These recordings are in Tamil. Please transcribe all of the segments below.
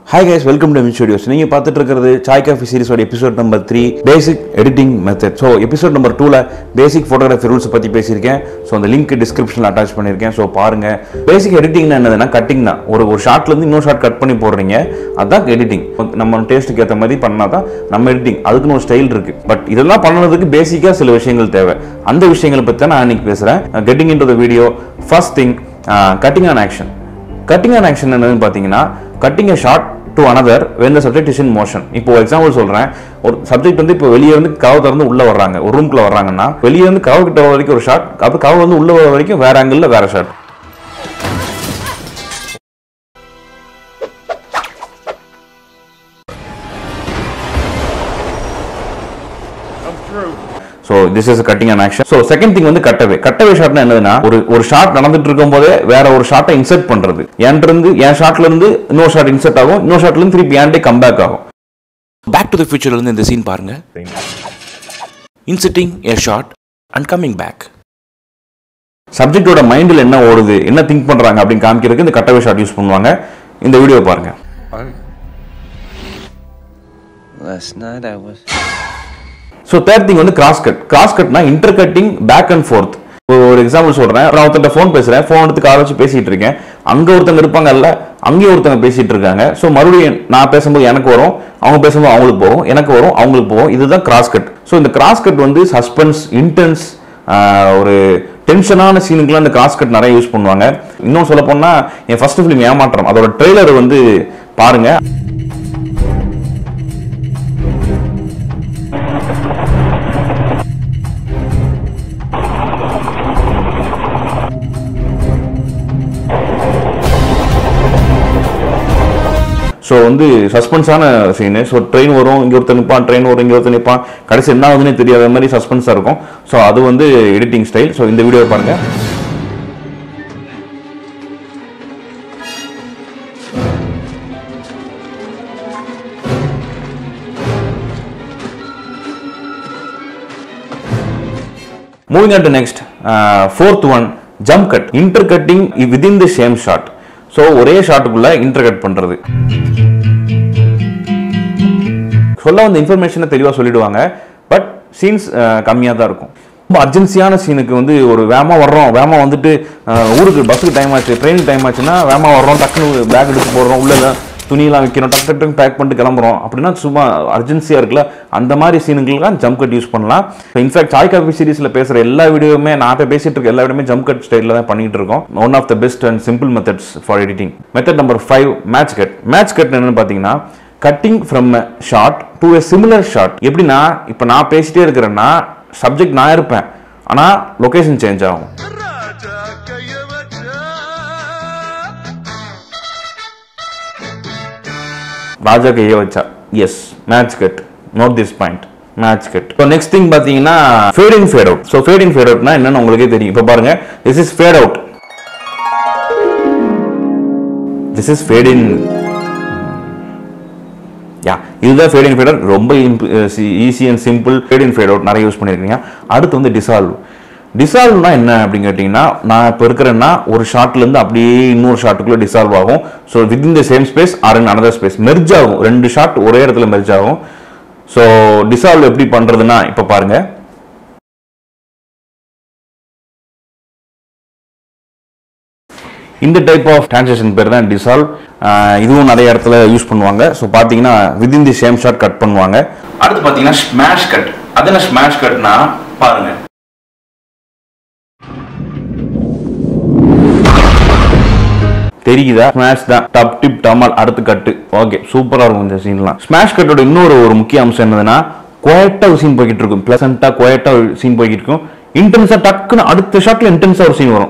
ஹாய் கைஸ் வெல்கம் டு மின் ஸ்டுடியோஸ் நீங்கள் பார்த்துட்டு இருக்கிறது சாய் காஃபி சீரிஸோட episode number three basic editing method so episode number டூவில் பேசிக் ஃபோட்டோகிராஃபி ரூல்ஸ் பற்றி பேசியிருக்கேன் ஸோ அந்த லிங்க் டிஸ்கிரிப்ஷனில் அட்டாச் பண்ணியிருக்கேன் ஸோ பாருங்கள் பேசிக் எடிட்டிங்னா என்னதுன்னா கட்டிங் தான் ஒரு ஒரு ஷார்ட்லேருந்து இன்னொரு ஷார்ட் கட் பண்ணி போடுறீங்க அதுதான் எடிட்டிங் நம்ம டேஸ்ட்டுக்கு ஏற்ற மாதிரி பண்ணால் தான் நம்ம எடிட்டிங் அதுக்குன்னு ஒரு ஸ்டைல் இருக்குது பட் இதெல்லாம் பண்ணுறதுக்கு பேசிக்காக சில விஷயங்கள் தேவை அந்த விஷயங்களை பற்றி தான் நான் இன்னைக்கு பேசுகிறேன் getting into the video first thing cutting on action cutting on action என்னதுன்னு பார்த்தீங்கன்னா cutting a shot to another when the subject is in motion இப்போ எக்ஸாம்பிள் சொல்றேன் ஒரு சப்ஜெக்ட் வந்து இப்போ வெளியே வந்து கவு திறந்து உள்ள வர்றாங்க ஒரு ரூம்குள்ள வர்றாங்கன்னா வெளியே வந்து கவு கிட்ட வர வரைக்கும் ஒரு ஷாட் அப்போ கவு வந்து உள்ள வர வரைக்கும் வேற ஆங்கிள் வேற shot so this is cutting and action so second thing வந்து கட்டவே கட்டவே ஷாட்னா என்னதுன்னா ஒரு ஒரு ஷாட் நடந்துட்டு இருக்கும் போதே வேற ஒரு ஷாட்டை இன்சர்ட் பண்றது என்கிட்ட இருந்து என் ஷாட்ல இருந்து இன்னொரு ஷாட் இன்சர்ட் ஆகும் இன்னொரு ஷாட்ல இருந்து திருப்பி என்டே கம்பேக் ஆகும் பேக் டு த ஃபியூச்சர்ல இருந்து இந்த சீன் பாருங்க inciting a shot and coming back சப்ஜெக்டோட மைண்டில் என்ன ஓடுது என்ன திங்க் பண்றாங்க அப்படின்னு காமிக்கிறதுக்கு இந்த கட்டவே ஷாட் யூஸ் பண்ணுவாங்க இந்த வீடியோ பாருங்க Last night I was. So third thing வந்து கிராஸ் கட் கிராஸ் கட்னா inter cutting back and forth ஒரு எக்ஸாம்பிள் சொல்றேன் நான் ஒருத்தன் ஃபோன் பேசுறேன் ஃபோன் எடுத்து கால் வச்சு பேசிட்டு இருக்கேன் அங்க ஒருத்தங்க இருப்பாங்கல்ல அங்கேயும் ஒருத்தங்க பேசிட்டு இருக்காங்க ஸோ மறுபடியும் நான் பேசும்போது எனக்கு வரும் அவங்க பேசும்போது அவங்களுக்கு போகும் எனக்கு வரும் அவங்களுக்கு போகும் இதுதான் கிராஸ் கட் ஸோ இந்த கிராஸ் கட் வந்து சஸ்பென்ஸ் இன்டென்ஸ் ஒரு டென்ஷனான சீனுக்குலாம் இந்த கிராஸ் கட் நிறைய யூஸ் பண்ணுவாங்க இன்னும் சொல்ல போனா என் ஃபர்ஸ்ட் ஃபிலிம் ஏமாற்றம் அதோட ட்ரெய்லர் வந்து பாருங்க ஸோ வந்து சஸ்பென்ஸான சீனு ஸோ ட்ரெயின் வரும் இங்கே ஒருத்தர் நிற்பான் ட்ரெயின் வரும் இங்கே ஒருத்தர் நிற்பான் கடைசி என்ன ஆகுதுன்னே தெரியாத மாதிரி சஸ்பென்ஸாக இருக்கும் ஸோ அது வந்து எடிட்டிங் ஸ்டைல் ஸோ இந்த வீடியோ பாருங்க moving on to next fourth one jump cut inter cutting within the same shot so ஒரே ஷாட்டுக்குள்ள இன்டர் கட் பண்றது சொல்ல வந்த இன்ஃபர்மேஷனை தெளிவாக சொல்லிடுவாங்க பட் சீன்ஸ் கம்மியாக தான் இருக்கும் ரொம்ப அர்ஜென்சியான சீனுக்கு வந்து ஒரு வேமா வர்றோம் வேமா வந்துட்டு அஹ், ஊருக்கு பஸ்ஸுக்கு டைம் ஆச்சு ட்ரெயினுக்கு டைம் ஆச்சுன்னா வேமா வர்றோம் டக்குன்னு பேக் எடுத்து போடுறோம் உள்ள எல்லாம் துணியெல்லாம் வைக்கிறோம் டக்கு டக்கு டக்கு பேக் பண்ணிட்டு கிளம்புறோம் அப்படின்னா சும்மா அர்ஜென்சியாக இருக்குல்ல அந்த மாதிரி சீனுங்களுக்குலாம் ஜம்ப் கட் யூஸ் பண்ணலாம் இன்ஃபேக்ட் சாய் காஃபி சீரிஸில் பேசுகிற எல்லா வீடியோவுமே நான் இப்போ பேசிட்டு இருக்க எல்லா வீடியோமே ஜம்ப் கட் ஸ்டைலில் தான் பண்ணிட்டு இருக்கோம் one of the best and simple methods for editing method number five match cut match cut என்னன்னு பார்த்தீங்கன்னா cutting from shot to a similar shot எப்படின்னா இப்போ நான் பேசிட்டே இருக்கிறேன்னா சப்ஜெக்ட் நான் இருப்பேன் ஆனால் லொகேஷன் சேஞ்ச் ஆகும் ராஜா கையை வச்சா yes match cut note this point match cut இப்போ நெக்ஸ்ட் திங் பார்த்தீங்கன்னா fade in fade out so fade in fade அவுட்னா என்னன்னு உங்களுக்கே தெரியும் இப்போ பாருங்க this is fade out this is fade in yeah இதுதான் ஃபேட் இன் ஃபேட் அவுட் ரொம்ப easy and simple fade in fade out நிறைய யூஸ் பண்ணியிருக்கீங்க அடுத்து வந்து டிசால்வ் டிசால்வ்னா என்ன அப்படின்னு கேட்டிங்கன்னா நான் இப்போ இருக்கிறேன்னா ஒரு ஷார்ட்லேருந்து அப்படியே இன்னொரு ஷாட்டுக்குள்ளே டிசால்வ் ஆகும் so within the same space or in another space merge ஆகும் ரெண்டு ஷாட் ஒரே இடத்துல மெர்ஜ் ஆகும் ஸோ டிசால்வ் எப்படி பண்ணுறதுன்னா இப்போ பாருங்க இந்த டைப் ஆஃப் டிரான்சாக்ஷன் பேர் தான் டிசால்வ் இதுவும் நிறைய இடத்துல யூஸ் பண்ணுவாங்க ஸோ பார்த்தீங்கன்னா within the same shot cut பண்ணுவாங்க அடுத்து பார்த்தீங்கன்னா ஸ்மாஷ் கட் அது என்ன ஸ்மாஷ் கட்னா பாருங்க தெரியுதா ஸ்மாஷ் தான் டப் டிப் டமால் அடுத்து கட்டு ஓகே சூப்பரா இருக்கும் இந்த சீன்லாம் ஸ்மாஷ் கட்டோட இன்னொரு ஒரு முக்கிய அம்சம் என்னதுன்னா குவாய்ட்டா ஒரு சீன் போய்கிட்டு இருக்கும் பிளசண்டா குவாய்ட்டா ஒரு சீன் போய்கிட்டு இருக்கும் இன்டென்ஸா டக்குன்னு அடுத்த ஷாட்ல இன்டென்ஸா ஒரு சீன் வரும்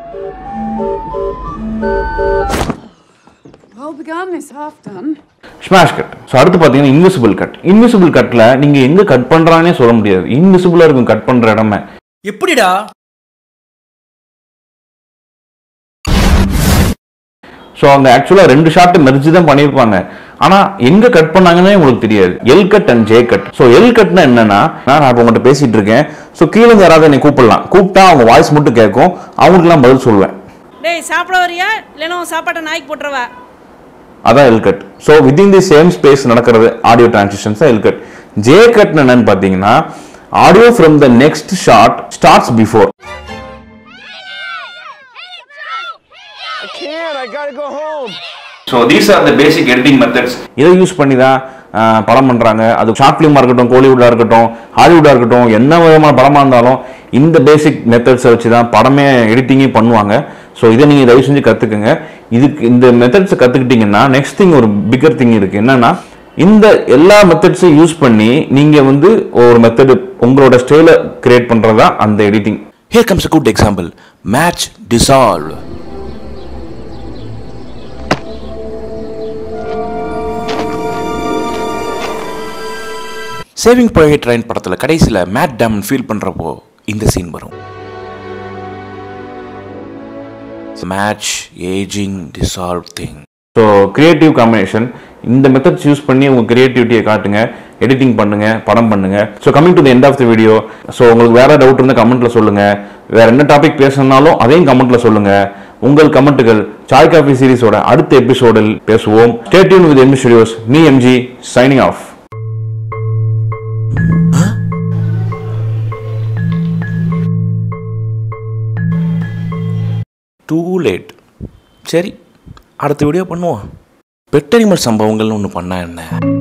Well begun is half done. Smash cut so அடுத்து பார்த்தீங்கன்னா இன்விசிபிள் கட் இன்விசிபிள் கட்டில் நீங்கள் எங்கே கட் பண்ணுறானே சொல்ல முடியாது இன்விசிபிளாக இருக்கும் கட் பண்ணுற இடமே எப்படிடா ஸோ அங்கே ஆக்சுவலாக ரெண்டு ஷாட் மெர்ஜி தான் பண்ணியிருப்பாங்க ஆனால் எங்கே கட் பண்ணாங்கன்னே உங்களுக்கு தெரியாது L cut and J cut so L கட்னா என்னன்னா நான் இப்போ உங்கள்கிட்ட பேசிட்டு இருக்கேன் ஸோ கீழே இருந்து யாராவது என்னை கூப்பிடலாம் கூப்பிட்டா அவங்க வாய்ஸ் மட்டும் கேட்கும் அவங்களுக்குலாம் பதில் சொல்லுவேன் டேய் சாப்பிட வரியா இல்லைன்னா உன் சாப்பாட்டை நாய்க்கு போட்டுருவா அதான் L cut so within the same space நடக்கிறது ஆடியோ டிரான்சிஷன்ஸ் தான் எல் கட் ஜே கட் என்னன்னு பார்த்தீங்கன்னா audio from the next shot starts before I can't. I gotta go home. So these are the basic editing methods இதை யூஸ் பண்ணி தான் ஆஹ், படம் பண்ணுறாங்க அது ஷார்ட் ஃபிலிமாக இருக்கட்டும் கோலிவுட்டாக இருக்கட்டும் ஹாலிவுட்டாக இருக்கட்டும் என்ன விதமான படமாக இருந்தாலும் இந்த பேசிக் மெத்தட்ஸை வச்சு தான் படமே எடிட்டிங்கே பண்ணுவாங்க ஸோ இதை நீங்கள் தயவு செஞ்சு கற்றுக்குங்க இதுக்கு இந்த மெத்தட்ஸை கற்றுக்கிட்டிங்கன்னா நெக்ஸ்ட் திங் ஒரு பிக்கர் திங் இருக்குது என்னன்னா இந்த எல்லா மெத்தட்ஸையும் யூஸ் பண்ணி நீங்கள் வந்து ஒரு மெத்தடு உங்களோட ஸ்டைலை கிரியேட் பண்ணுறது தான் அந்த editing Here comes a good example. Match dissolve. Saving private Ryan படத்தில் கடைசியில் மேட் டேமன் ஃபீல் பண்ணுறப்போ இந்த சீன் வரும் match aging dissolve thing so creative combination இந்த மெத்தட்ஸ் யூஸ் பண்ணி உங்கள் கிரியேட்டிவிட்டியை காட்டுங்க எடிட்டிங் பண்ணுங்க படம் பண்ணுங்க so coming to the end of the video so உங்களுக்கு வேற டவுட் இருந்தால் கமெண்ட்ல சொல்லுங்க வேற என்ன டாபிக் பேசணும்னாலும் அதையும் கமெண்ட்ல சொல்லுங்க உங்கள் கமெண்ட்டுகள் சாய் காஃபி சீரிஸோட அடுத்த எபிசோடில் பேசுவோம் stay tuned with MG studios me MG signing off too late சரி அடுத்த வீடியோ பண்ணுவோம் பெட்டனிமல் சம்பவங்கள்னு ஒன்று பண்ணா என்ன